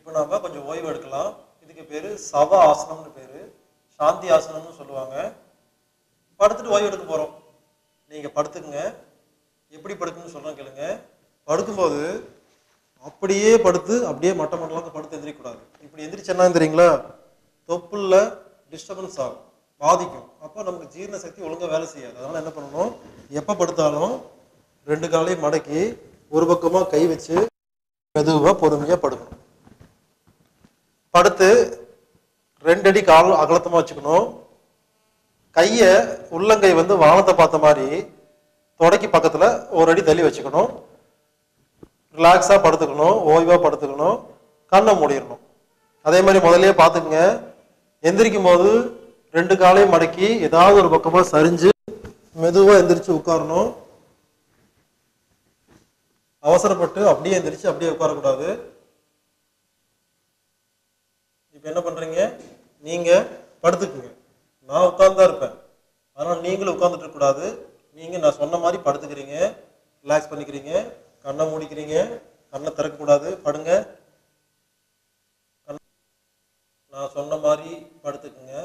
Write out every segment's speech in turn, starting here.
இப்போ நாம கொஞ்சம் ஓய்வு எடுக்கலாம் இதுக்கு பேரு சவ ஆசனம்னு பேரு சாந்தி ஆசனம்னு சொல்லுவாங்க படுத்துட்டு ஓய்வு எடுக்க போறோம் நீங்க படுத்துக்குங்க எப்படி படுக்கணும்னு சொல்றேன் கேளுங்க படுக்கும்போது அப்படியே படுத்து அப்படியே மட்ட மட்டலாம் படுத்து எந்திரிக்கக்கூடாது இப்படி எந்திரிச்சேன்னா தெரியுங்களா தொப்புள்ள டிஸ்டர்பன்ஸ் ஆகும் பாதிக்கும் அப்போ நமக்கு ஜீரண சக்தி ஒழுங்கா வேலை செய்யாது அதனால என்ன பண்ணணும் எப்போ படுத்தாலும் ரெண்டு காலையும் மடக்கி ஒரு பக்கமா கை வச்சு மெதுவா பொறுமையா படுக்கணும் படுத்து ரெண்டு அடி கால் அகலத்தமா வச்சுக்கணும் கையை உள்ளங்கை வந்து வானத்தை பார்த்த மாதிரி தொடக்கி பக்கத்துல ஒரு அடி தள்ளி வச்சுக்கணும் ரிலாக்ஸா படுத்துக்கணும் ஓய்வா படுத்துக்கணும் கண்ணை மூடிடணும் அதே மாதிரி முதல்லயே பார்த்துக்குங்க எந்திரிக்கும் போது ரெண்டு காலையும் மடக்கி ஏதாவது ஒரு பக்கமா சரிஞ்சு மெதுவா எந்திரிச்சு உட்காரணும் அவசரப்பட்டு அப்படியே எந்திரிச்சு அப்படியே உட்காரக்கூடாது இப்போ என்ன பண்றீங்க நீங்க படுத்துக்குங்க நான் உட்கார்ந்தா இருப்பேன் அதனால நீங்களும் உட்கார்ந்துட்டு இருக்க கூடாது நீங்க நான் சொன்ன மாதிரி படுத்துக்கிறீங்க ரிலாக்ஸ் பண்ணிக்கிறீங்க கண்ணை மூடிக்கிறீங்க கண்ணை திறக்கக்கூடாது படுங்க கண்- நான் சொன்ன மாதிரி படுத்துக்குங்க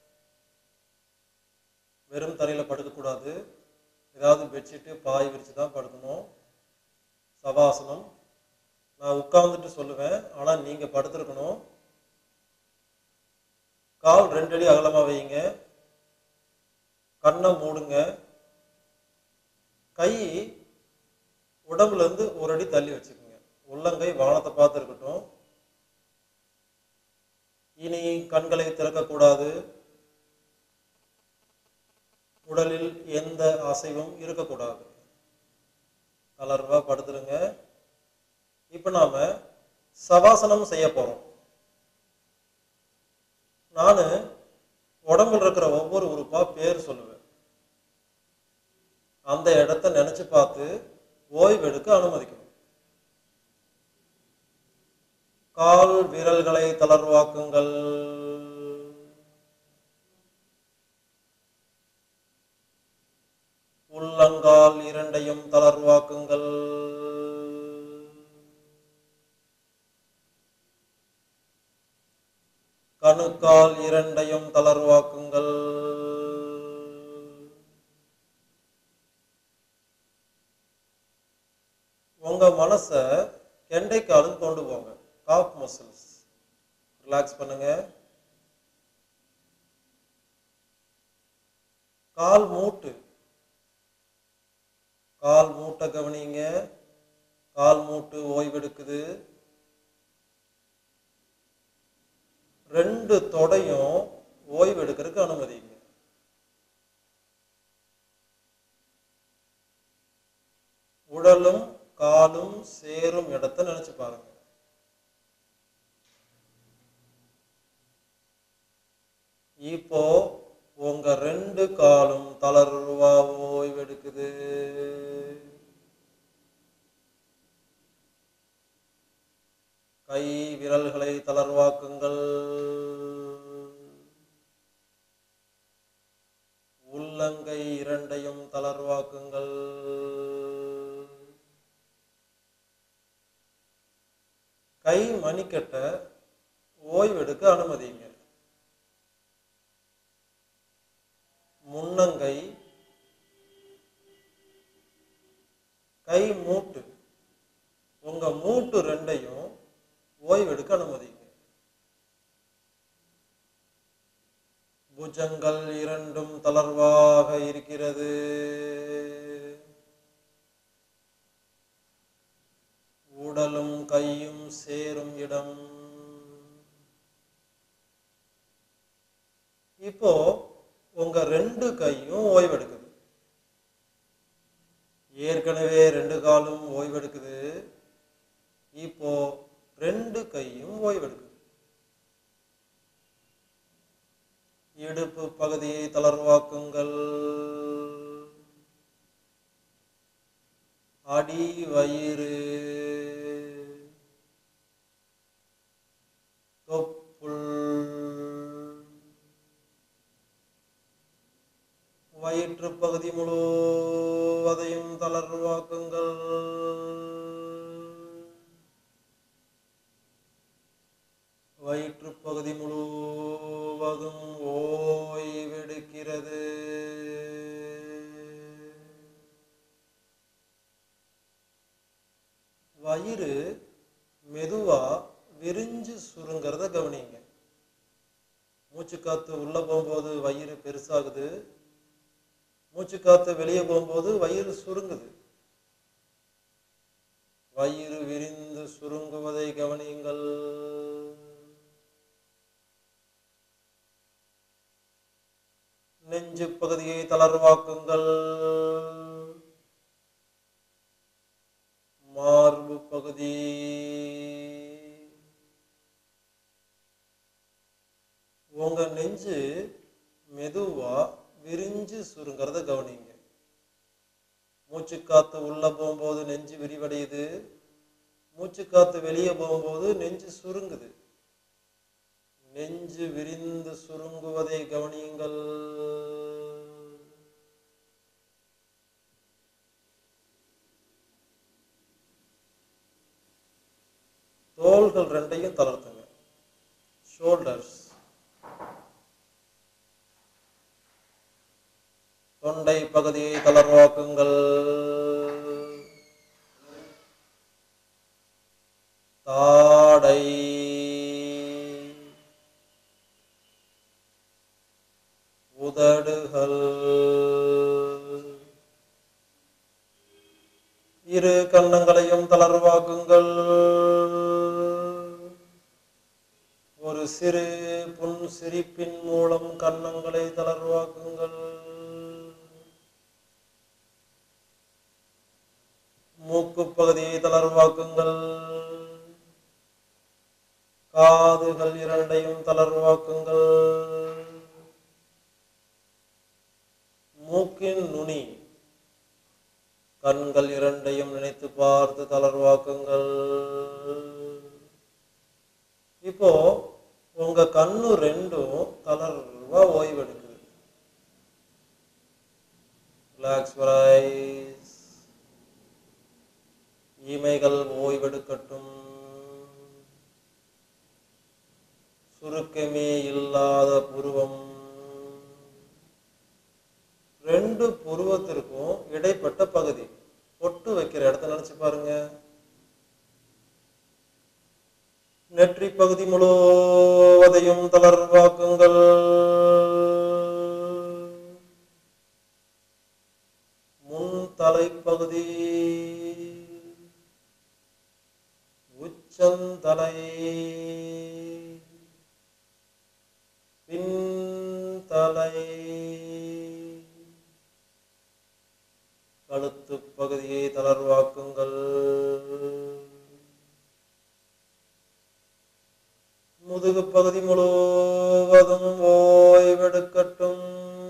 வெறும் தரையில படுக்கக்கூடாது ஏதாவது பெட்ஷீட்டு பாய் விரிச்சு தான் படுக்கணும் சவாசனம் நான் உட்கார்ந்துட்டு சொல்லுவேன் ஆனா நீங்க படுத்திருக்கணும் கால் ரெண்டு அடி அகலமா வையுங்க கண்ணை மூடுங்க கை உடம்புல இருந்து ஒரு அடி தள்ளி வச்சுக்கோங்க உள்ளங்கை வானத்தை பார்த்து இருக்கட்டும் இனி கண்களை திறக்கக்கூடாது உடலில் எந்த அசைவும் இருக்கக்கூடாது தளர்வா படுத்துருங்க இப்ப நாம சவாசனம் செய்ய போறோம் நானு உடம்புல இருக்கிற ஒவ்வொரு உறுப்பா பேர் சொல்லுவேன் அந்த இடத்த நினைச்சு பார்த்து ஓய்வெடுக்க அனுமதிக்கணும் கால் விரல்களை தளர்வாக்குங்கள் உள்ளங்கால் இரண்டையும் தளர்வாக்குங்கள் கணுக்கால் இரண்டையும் தளர்வாக்குங்கள் உங்க மனச கெண்டைக்காலுக்கு கொண்டு போங்க காப் மசில்ஸ் ரிலாக்ஸ் பண்ணுங்க கால் மூட்டு கால் மூட்டை கவனிங்க கால் மூட்டு ஓய்வெடுக்குது ரெண்டு தொடையும் ஓய்வெடுக்கிறதுக்கு அனுமதிங்க உடலும் காலும் சேரும் இடத்த நினைச்சு பாருங்க இப்போ உங்க ரெண்டு காலும் தளர்வா ஓய்வெடுக்குது கை விரல்களை தளர்வாக்குங்கள் உள்ளங்கை இரண்டையும் தளர்வாக்குங்கள் கை மணிக்கட்ட ஓய்வெடுக்க அனுமதிங்க முன்னங்கை கை மூட்டு உங்க மூட்டு ரெண்டையும் ஓய்வெடுக்க அனுமதிங்க புஜங்கள் இரண்டும் தளர்வாக இருக்கிறது உடலும் கையும் சேரும் இடம் இப்போ உங்க ரெண்டு கையும் ஓய்வெடுக்குது ஏற்கனவே ரெண்டு காலும் ஓய்வெடுக்குது இப்போ ரெண்டு கையும் ஓய்வெடுக்குது இடுப்பு பகுதியை தளர்வாக்குங்கள் அடி வயிறு தொப்புள் வயிற்று பகுதி முழுவதையும் தளர்வாக்குங்கள் வயிற்றுப் பகுதி முழுவதும் ஓய்வெடுக்கிறது வயிறு மெதுவா விரிஞ்சு சுருங்கிறத கவனிங்க மூச்சு காத்து உள்ள போகும்போது வயிறு பெருசாகுது மூச்சு காத்து வெளியே போகும்போது வயிறு சுருங்குது வயிறு விரிந்து சுருங்குவதை கவனியுங்கள் நெஞ்சு பகுதியை தளர்வாக்குங்கள் மார்பு பகுதி உங்க நெஞ்சு மெதுவா விரிஞ்சு சுருங்கிறத கவனிங்க மூச்சு காத்து உள்ள போகும்போது நெஞ்சு விரிவடையுது மூச்சு காத்து வெளியே போகும்போது நெஞ்சு சுருங்குது நெஞ்சு விரிந்து சுருங்குவதை கவனியுங்கள் தோள்கள் ரெண்டையும் தளர்த்துங்க ஷோல்டர்ஸ் தொண்டை பகுதியை தளர்வாக்குங்கள் தாடை உதடுகள் இரு கன்னங்களையும் தளர்வாக்குங்கள் ஒரு சிறு புன் சிரிப்பின் மூலம் கன்னங்களை தளர்வாக்குங்கள் மூக்கு பகுதியை தளர்வாக்குங்கள் காதுகள் இரண்டையும் தளர்வாக்குங்கள் மூக்கின் நுனி கண்கள் இரண்டையும் நினைத்து பார்த்து தளர்வாக்குங்கள் இப்போ உங்க கண்ணு ரெண்டும் தளர்வா ஓய்வெடுக்குது ரிலாக்ஸ் ஐஸ் இமைகள் ஓய்வெடுக்கட்டும் சுருக்கமே இல்லாத புருவம் ரெண்டு புருவத்திற்கும் இடைப்பட்ட பகுதி பொட்டு வைக்கிற இடத்த நினைச்சு பாருங்க நெற்றி பகுதி முழுவதையும் தளர்வாக்குங்கள் முன் தலைப்பகுதி உச்சந்தலை பின்தலை கழுத்து பகுதியை தளர்வாக்குங்கள் முதுகு பகுதி முழுவதும் ஓய்வெடுக்கட்டும்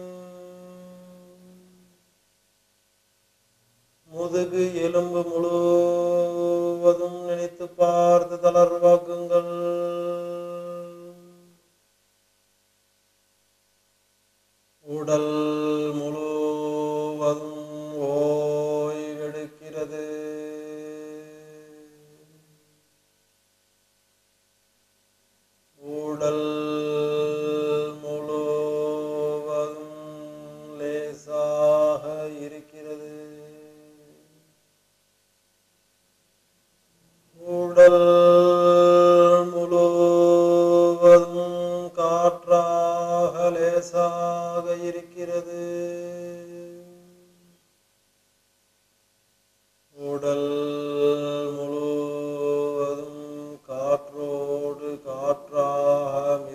முதுகு எலும்பு முழுவதும் நினைத்து பார்த்து தளர்வாக்குங்கள் உடல் முழுவதும் ஓய்வெடுக்கிறது உடல் முழுவதும் லேசாக இருக்கிறது உடல் முழுவதும் காற்றாக லேசாக இருக்கிறது உடல் முழுவதும் காற்றோடு காற்றாக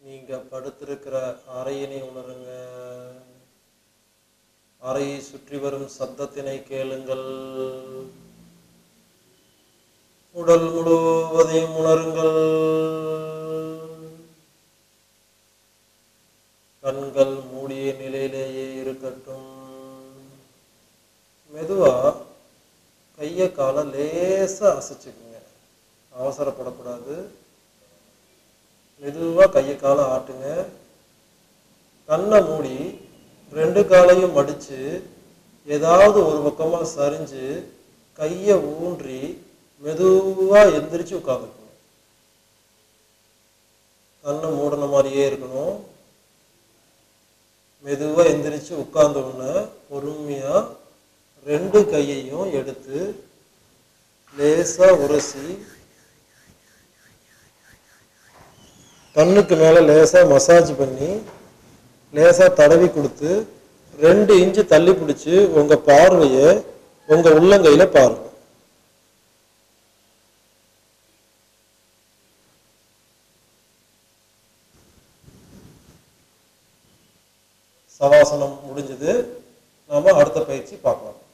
நீங்க படுத்திருக்கிற அறையினை உணருங்க அறையை சுற்றி வரும் சத்தத்தினை கேளுங்கள் உடல் முழுவதையும் உணருங்கள் கண்கள் மூடிய நிலையிலேயே இருக்கட்டும் மெதுவா கையை காலை லேசா அசைச்சுக்குங்க அவசரப்படக்கூடாது மெதுவா கையை காலை ஆட்டுங்க கண்ணை மூடி ரெண்டு காலையும் மடிச்சு ஏதாவது ஒரு பக்கமா சரிஞ்சு கையை ஊன்றி மெதுவா எந்திரிச்சு உட்காந்துக்கணும் கண்ணை மூடின மாதிரியே இருக்கணும் மெதுவா எந்திரிச்சு உட்கார்ந்த உடனே பொறுமையா ரெண்டு கையையும் எடுத்து லேசா உரசி கண்ணுக்கு மேல லேசா மசாஜ் பண்ணி லேசா தடவி கொடுத்து ரெண்டு இன்ச்சு தள்ளி பிடிச்சு உங்க பார்வைய உங்க உள்ளங்கையில பாருங்க சவாசனம் முடிஞ்சது நாம அடுத்த பயிற்சி பார்க்கலாம்